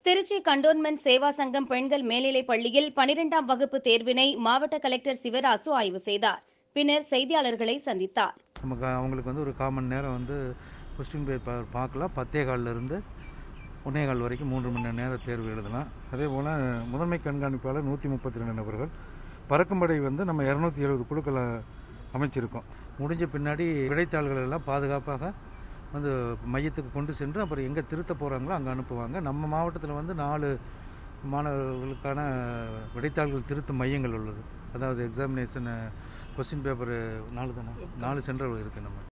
Trichy cantonment Seva சங்கம் பெண்கள் மேல்நிலைப் பள்ளியில் பனிரெண்டாம் வகுப்பு தேர்வினை மாவட்ட கலெக்டர் சிவராசு ஆய்வு செய்தார் பின்னர் செய்தியாளர்களை சந்தித்தார் நமக்கு அவங்களுக்கு வந்து ஒரு காமன் நேரம் வந்து கொஸ்டின் பேப்பர் பார்க்கலாம் பத்தே கால்ல இருந்து ஒன்னே கால் வரைக்கும் மூன்று மணி நேர தேர்வு எழுதலாம் அதே போல் முதன்மை கண்காணிப்பாளர் நூற்றி முப்பத்தி ரெண்டு நபர்கள் பறக்கும்படை வந்து நம்ம இரநூத்தி எழுபது குழுக்களை அமைச்சிருக்கோம் முடிஞ்ச பின்னாடி விடைத்தாள்கள் எல்லாம் பாதுகாப்பாக வந்து மையத்துக்கு கொண்டு சென்று அப்புறம் எங்கே திருத்த போகிறாங்களோ அங்கே அனுப்புவாங்க நம்ம மாவட்டத்தில் வந்து நாலு மாணவர்களுக்கான விடைத்தாள்கள் திருத்த மையங்கள் உள்ளது அதாவது எக்ஸாமினேஷன் கொஸ்டின் பேப்பர் நாலு தானே நாலு சென்டர் இருக்குது நம்ம